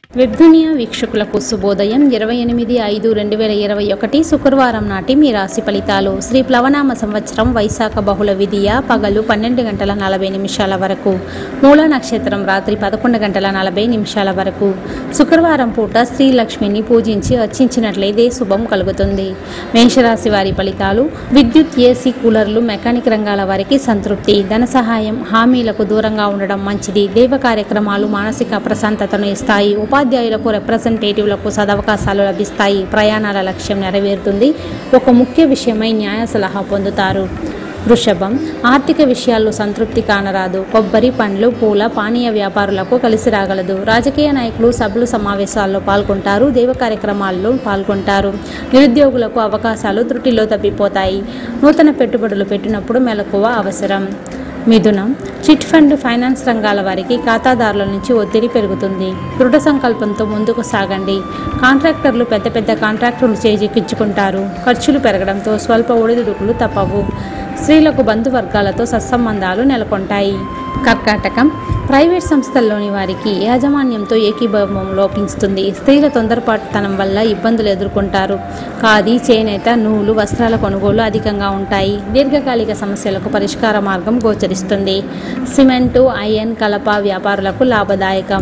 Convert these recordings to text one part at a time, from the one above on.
వెబ్దునియా వీక్షకులకు శుభోదయం ఇరవై ఎనిమిది ఐదు రెండు వేల ఇరవై ఒకటి శుక్రవారం నాటి మీ రాశి ఫలితాలు శ్రీ ప్లవనామ సంవత్సరం వైశాఖ బహుళ విధియ పగలు పన్నెండు గంటల నలభై నిమిషాల వరకు మూల నక్షత్రం రాత్రి పదకొండు గంటల నలభై నిమిషాల వరకు శుక్రవారం పూట శ్రీలక్ష్మిని పూజించి అర్చించినట్లయితే శుభం కలుగుతుంది మేషరాశి వారి ఫలితాలు విద్యుత్ ఏసీ కూలర్లు మెకానిక్ రంగాల వారికి సంతృప్తి ధన సహాయం హామీలకు దూరంగా ఉండడం మంచిది దైవ కార్యక్రమాలు మానసిక ప్రశాంతతను ఇస్తాయి ఉపాధ్యాయులకు రిప్రజెంటేటివ్లకు సదవకాశాలు లభిస్తాయి ప్రయాణాల లక్ష్యం నెరవేరుతుంది ఒక ముఖ్య విషయమై న్యాయ సలహా పొందుతారు వృషభం ఆర్థిక విషయాల్లో సంతృప్తి కానరాదు కొబ్బరి పండ్లు పూల పానీయ వ్యాపారులకు కలిసి రాగలదు రాజకీయ నాయకులు సభలు సమావేశాల్లో పాల్గొంటారు దైవ కార్యక్రమాల్లో పాల్గొంటారు నిరుద్యోగులకు అవకాశాలు త్రుటిలో తప్పిపోతాయి నూతన పెట్టుబడులు పెట్టినప్పుడు మెలకువ అవసరం మిథునం చిట్ ఫండ్ ఫైనాన్స్ రంగాల వారికి ఖాతాదారుల నుంచి ఒత్తిడి పెరుగుతుంది దృఢ సంకల్పంతో ముందుకు సాగండి కాంట్రాక్టర్లు పెద్ద పెద్ద కాంట్రాక్టులు చేజిక్కించుకుంటారు ఖర్చులు పెరగడంతో స్వల్ప ఒడిదుడుకులు తప్పవు స్త్రీలకు బంధువర్గాలతో సత్సంబంధాలు నెలకొంటాయి కర్కాటకం ప్రైవేట్ సంస్థల్లోని వారికి యాజమాన్యంతో ఏకీభావం లోపిస్తుంది స్త్రీల తొందరపాటుతనం వల్ల ఇబ్బందులు ఎదుర్కొంటారు ఖాదీ చేనేత నూలు వస్త్రాల కొనుగోలు అధికంగా ఉంటాయి దీర్ఘకాలిక సమస్యలకు పరిష్కార మార్గం గోచరిస్తుంది సిమెంటు ఐరన్ కలప వ్యాపారులకు లాభదాయకం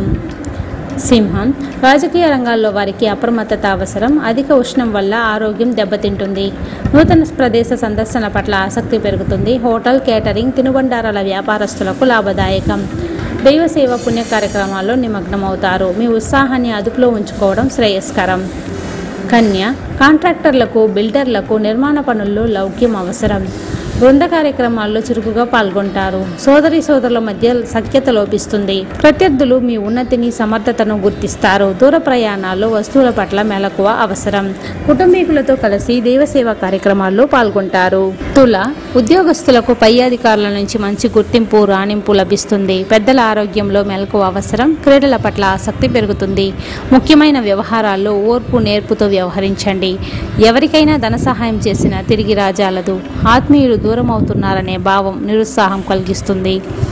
సింహం రాజకీయ రంగాల్లో వారికి అప్రమత్తత అవసరం అధిక ఉష్ణం వల్ల ఆరోగ్యం దెబ్బతింటుంది నూతన ప్రదేశ సందర్శన పట్ల ఆసక్తి పెరుగుతుంది హోటల్ కేటరింగ్ తినుబండారాల వ్యాపారస్తులకు లాభదాయకం దైవ సేవ పుణ్య కార్యక్రమాల్లో నిమగ్నమవుతారు మీ ఉత్సాహాన్ని అదుపులో ఉంచుకోవడం శ్రేయస్కరం కన్య కాంట్రాక్టర్లకు బిల్డర్లకు నిర్మాణ పనుల్లో లౌక్యం అవసరం బృంద కార్యక్రమాల్లో చురుకుగా పాల్గొంటారు సోదరి సోదరుల మధ్య సఖ్యత లోపిస్తుంది ప్రత్యర్థులు మీ ఉన్నతిని సమర్థతను గుర్తిస్తారు దూర ప్రయాణాల్లో వస్తువుల పట్ల మెలకువ అవసరం కుటుంబీకులతో కలిసి దేవసేవ కార్యక్రమాల్లో పాల్గొంటారు తుల ఉద్యోగస్తులకు పై అధికారుల నుంచి మంచి గుర్తింపు రాణింపు లభిస్తుంది పెద్దల ఆరోగ్యంలో మెలకువ అవసరం క్రీడల పట్ల ఆసక్తి పెరుగుతుంది ముఖ్యమైన వ్యవహారాల్లో ఓర్పు నేర్పుతో వ్యవహరించండి ఎవరికైనా ధన సహాయం చేసినా తిరిగి రాజాలదు ఆత్మీయులు దూరం అవుతున్నారనే భావం నిరుత్సాహం కలిగిస్తుంది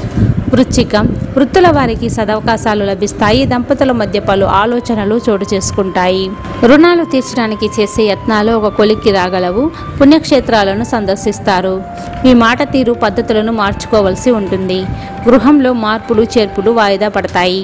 వృచ్చికం వృత్తుల వారికి సదవకాశాలు లభిస్తాయి దంపతుల మధ్య పలు ఆలోచనలు చోటు చేసుకుంటాయి రుణాలు తీర్చడానికి చేసే యత్నాలు ఒక కొలిక్కి రాగలవు పుణ్యక్షేత్రాలను సందర్శిస్తారు మీ మాట తీరు పద్ధతులను మార్చుకోవలసి ఉంటుంది గృహంలో మార్పులు చేర్పులు వాయిదా పడతాయి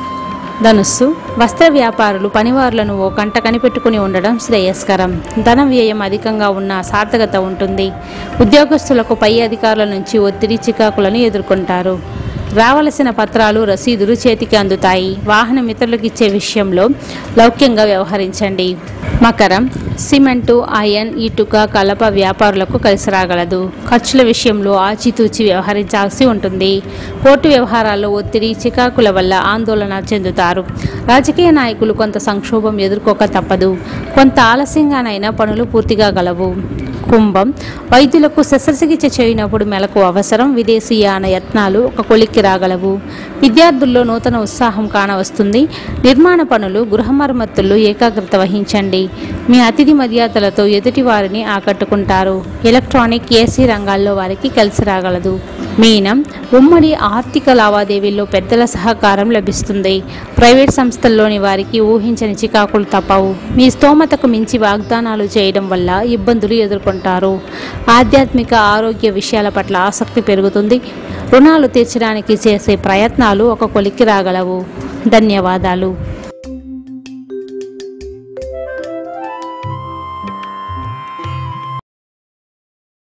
ధనుస్సు వస్త్ర వ్యాపారులు పనివారులను ఓ కంట కనిపెట్టుకుని ఉండడం శ్రేయస్కరం ధన వ్యయం అధికంగా ఉన్న సార్థకత ఉంటుంది ఉద్యోగస్తులకు పై అధికారుల నుంచి ఒత్తిడి చికాకులను ఎదుర్కొంటారు రావలసిన పత్రాలు రసీదులు చేతికి అందుతాయి వాహనం ఇతరులకు ఇచ్చే విషయంలో లౌక్యంగా వ్యవహరించండి మకరం సిమెంటు ఐరన్ ఇటుక కలప వ్యాపారులకు కలిసి రాగలదు ఖర్చుల విషయంలో ఆచితూచి వ్యవహరించాల్సి ఉంటుంది కోర్టు వ్యవహారాల్లో ఒత్తిడి చికాకుల వల్ల ఆందోళన చెందుతారు రాజకీయ నాయకులు కొంత సంక్షోభం ఎదుర్కోక తప్పదు కొంత ఆలస్యంగానైనా పనులు పూర్తిగా గలవు కుంభం వైద్యులకు శస్త్రచికిత్స చేయనప్పుడు మెలకు అవసరం విదేశీయాన యత్నాలు ఒక కొలిక్కి రాగలవు విద్యార్థుల్లో నూతన ఉత్సాహం కానవస్తుంది నిర్మాణ పనులు గృహ మరమ్మతుల్లో ఏకాగ్రత వహించండి మీ అతిథి మర్యాదలతో ఎదుటి వారిని ఆకట్టుకుంటారు ఎలక్ట్రానిక్ ఏసీ రంగాల్లో వారికి కలిసి రాగలదు మీనం ఉమ్మడి ఆర్థిక లావాదేవీల్లో పెద్దల సహకారం లభిస్తుంది ప్రైవేట్ సంస్థల్లోని వారికి ఊహించని చికాకులు తప్పవు మీ స్తోమతకు మించి వాగ్దానాలు చేయడం వల్ల ఇబ్బందులు ఎదుర్కొంటారు ఆధ్యాత్మిక ఆరోగ్య విషయాల పట్ల ఆసక్తి పెరుగుతుంది రుణాలు తీర్చడానికి చేసే ప్రయత్నాలు ఒక కొలిక్కి రాగలవు ధన్యవాదాలు